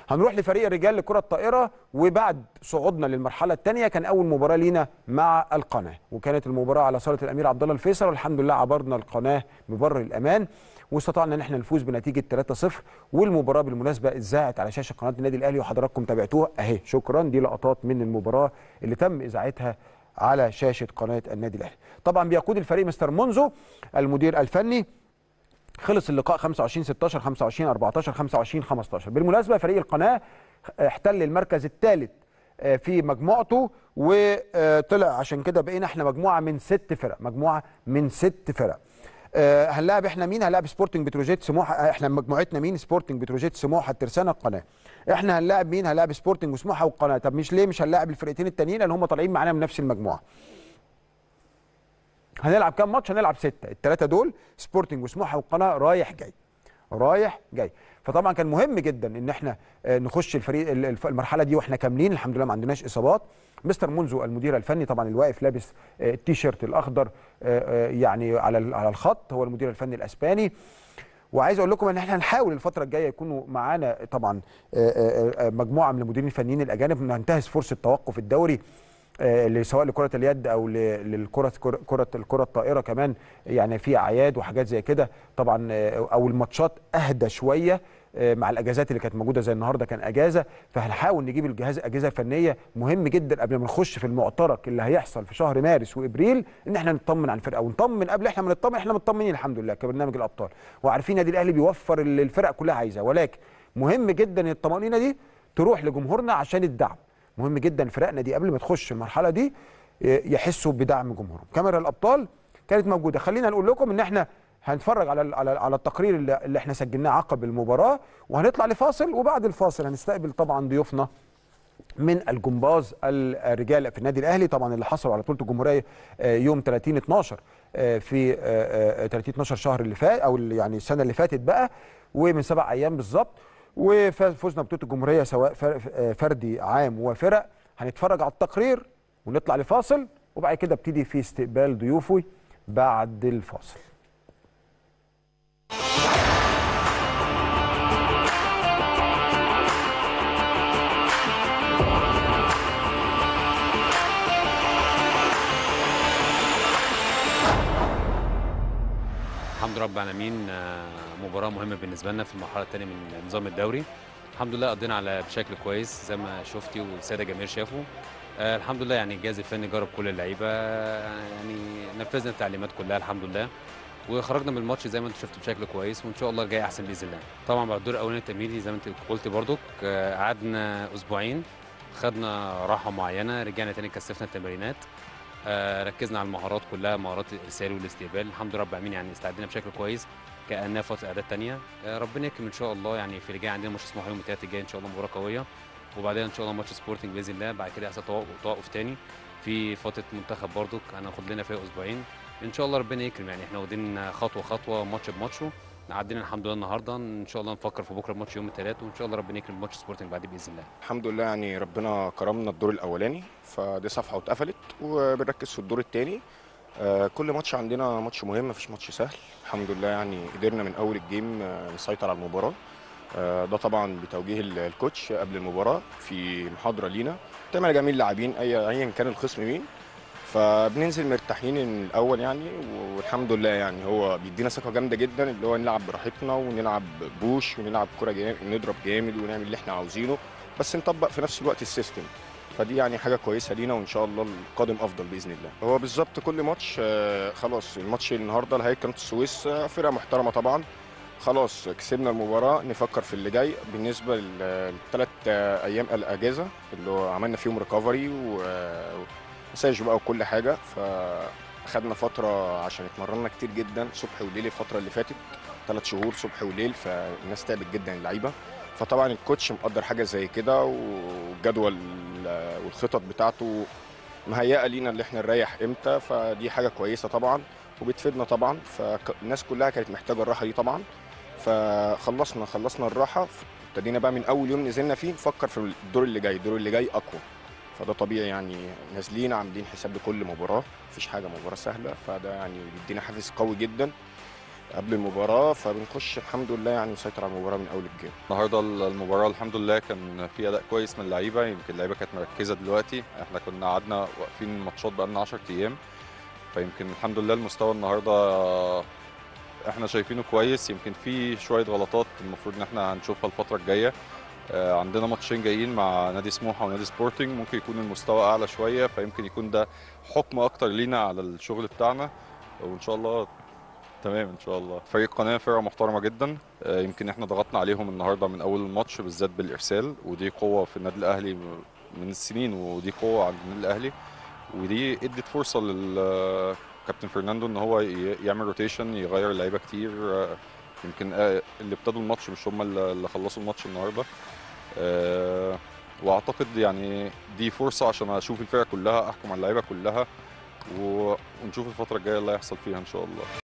هنروح لفريق الرجال لكره الطائره وبعد صعودنا للمرحله الثانيه كان اول مباراه لينا مع القناه وكانت المباراه على صاله الامير عبد الله الفيصل والحمد لله عبرنا القناه ببر الامان واستطعنا ان احنا نفوز بنتيجه 3-0 والمباراه بالمناسبه اتذاعت على شاشه قناه النادي الاهلي وحضراتكم تابعتوها اهي شكرا دي لقطات من المباراه اللي تم اذاعتها على شاشه قناه النادي الاهلي طبعا بيقود الفريق مستر منزو المدير الفني خلص اللقاء 25 16 25 14 25 15 بالمناسبه فريق القناه احتل المركز الثالث في مجموعته وطلع عشان كده بقينا احنا مجموعه من ست فرق مجموعه من ست فرق آه، هنلاعب احنا مين هنلاعب سبورتنج بتروجيت سموحه احنا مجموعتنا مين سبورتنج بتروجيت سموحه الترسانه القناه احنا هنلاعب مين هنلاعب سبورتنج وسموحه والقناه طب مش ليه مش هنلاعب الفرقتين التانيين لان هم طالعين معانا من نفس المجموعه هنلعب كام ماتش هنلعب ستة الثلاثه دول سبورتنج وسموحه والقناه رايح جاي رايح جاي فطبعا كان مهم جدا ان احنا آه، نخش الفريق ال- الف- المرحله دي واحنا كاملين الحمد لله ما عندناش اصابات مستر منزو المدير الفني طبعا الواقف لابس آه، التيشيرت الاخضر آه، آه، يعني على ال- على الخط هو المدير الفني الاسباني وعايز اقول لكم ان احنا هنحاول الفتره الجايه يكونوا معانا طبعا آه، آه، آه، مجموعه من المديرين الفنيين الاجانب ننتهز فرصه توقف الدوري آه، اللي سواء لكره اليد او ل- للكره كره كره الكره الطائره كمان يعني في اعياد وحاجات زي كده طبعا آه، او الماتشات اهدى شويه آه، مع الاجازات اللي كانت موجوده زي النهارده كان اجازه فهنحاول نجيب الجهاز اجهزه فنيه مهم جدا قبل ما نخش في المعترك اللي هيحصل في شهر مارس وابريل ان احنا نطمن على الفرقه ونطمن قبل احنا ما نطمن احنا مطمنين الحمد لله كبرنامج الابطال وعارفين النادي الاهلي بيوفر اللي الفرق كلها عايزاه ولكن مهم جدا ان الطمانينه دي تروح لجمهورنا عشان الدعم مهم جدا فرقنا دي قبل ما تخش المرحله دي يحسوا بدعم جمهورهم كاميرا الابطال كانت موجوده خلينا نقول لكم ان احنا هنتفرج على على على التقرير اللي, اللي احنا سجلناه عقب المباراه وهنطلع لفاصل وبعد الفاصل هنستقبل طبعا ضيوفنا من الجمباز الرجال في النادي الاهلي طبعا اللي حصلوا على بطوله الجمهوريه آه، يوم 30 12 آه، في آه، آه، 30 12 شهر اللي فات او اللي يعني السنه اللي فاتت بقى ومن سبع ايام بالظبط وفزنا بطوله الجمهوريه سواء فر- آه، فردي عام وفرق هنتفرج على التقرير ونطلع لفاصل وبعد كده ابتدي في استقبال ضيوفي بعد الفاصل الحمد لله رب العالمين آه، مباراة مهمة بالنسبة لنا في المرحلة الثانية من نظام الدوري الحمد لله قضينا على بشكل كويس زي ما شفتي والسادة جماهير شافوا آه، الحمد لله يعني الجهاز الفني جرب كل اللعيبة آه، يعني نفذنا التعليمات كلها الحمد لله وخرجنا من الماتش زي ما انت شفت بشكل كويس وان شاء الله جاي احسن باذن الله طبعا بعد الدور الاولاني التمهيدي زي ما انت قلت برضك آه، قعدنا اسبوعين خدنا راحه معينه رجعنا تاني كثفنا التمرينات آه، ركزنا على المهارات كلها مهارات الارسال والاستقبال الحمد لله رب العالمين يعني استعدينا بشكل كويس كانها فتره اعداد ثانيه ربنا يكرم ان شاء الله يعني في اللي جاي عندنا ماتش سموحه يوم الثلاث الجاي ان شاء الله مباراه قويه وبعدين ان شاء الله ماتش سبورتنج باذن الله بعد كده يحصل توقف توقف تاني في فتره منتخب برضك هناخد لنا فيها اسبوعين ان شاء الله ربنا يكرم يعني احنا واخدين خطوه خطوه ماتش بماتشه عدينا الحمد لله النهارده ان شاء الله نفكر في بكره ماتش يوم الثلاث وان شاء الله ربنا يكرم ماتش سبورتنج بعديه باذن الله الحمد لله يعني ربنا كرمنا الدور الاولاني فدي صفحه واتقفلت وبنركز في الدور الثاني كل ماتش عندنا ماتش مهم مفيش ماتش سهل الحمد لله يعني قدرنا من اول الجيم آه، نسيطر على المباراه آه، ده طبعا بتوجيه ال- الكوتش قبل المباراه في محاضره لينا تمام جميع اللاعبين اي ايا كان الخصم مين فبننزل مرتاحين الاول يعني والحمد لله يعني هو بيدينا ثقه جامده جدا اللي هو نلعب براحتنا ونلعب بوش ونلعب كره جامد ونضرب جامد ونعمل اللي احنا عاوزينه بس نطبق في نفس الوقت السيستم فدي يعني حاجه كويسه لينا وان شاء الله القادم افضل باذن الله هو بالظبط كل ماتش آه، خلاص الماتش النهارده الهيئه قناه السويس آه، فرقه محترمه طبعا خلاص كسبنا المباراه نفكر في اللي جاي بالنسبه للثلاث ايام الاجازه اللي هو عملنا فيهم ريكفري ومساج بقى وكل حاجه فاخدنا فتره عشان اتمرنا كتير جدا صبح وليل الفتره اللي فاتت ثلاث شهور صبح وليل فالناس تعبت جدا اللعيبه فطبعا الكوتش مقدر حاجه زي كده والجدول والخطط بتاعته مهيئه لينا اللي احنا نريح امتى فدي حاجه كويسه طبعا وبتفيدنا طبعا فالناس كلها كانت محتاجه الراحه دي طبعا فخلصنا خلصنا الراحه ابتدينا بقى من اول يوم نزلنا فيه نفكر في الدور اللي جاي الدور اللي جاي اقوى فده طبيعي يعني نازلين عاملين حساب لكل مباراه مفيش حاجه مباراه سهله فده يعني بيدينا حافز قوي جدا قبل المباراه فبنخش الحمد لله يعني نسيطر على المباراه من اول الجيم النهارده المباراه الحمد لله كان في اداء كويس من اللعيبه يمكن اللعيبه كانت مركزه دلوقتي احنا كنا قعدنا واقفين ماتشات بقالنا 10 ايام فيمكن الحمد لله المستوى النهارده احنا شايفينه كويس يمكن في شويه غلطات المفروض ان احنا هنشوفها الفتره الجايه آه، عندنا ماتشين جايين مع نادي سموحه ونادي سبورتنج ممكن يكون المستوى اعلى شويه فيمكن يكون ده حكم اكتر لينا على الشغل بتاعنا وان شاء الله تمام ان شاء الله فريق قناه فرقه محترمه جدا آه، يمكن احنا ضغطنا عليهم النهارده من اول الماتش بالذات بالارسال ودي قوه في النادي الاهلي من السنين ودي قوه عند النادي الاهلي ودي ادت فرصه للكابتن فرناندو ان هو ي- يعمل روتيشن يغير اللعيبه كتير آه، يمكن آه، اللي ابتدوا الماتش مش هم اللي اللي خلصوا الماتش النهارده آه، واعتقد يعني دي فرصه عشان اشوف الفرقه كلها احكم على اللعيبه كلها و- ونشوف الفتره الجايه اللي هيحصل فيها ان شاء الله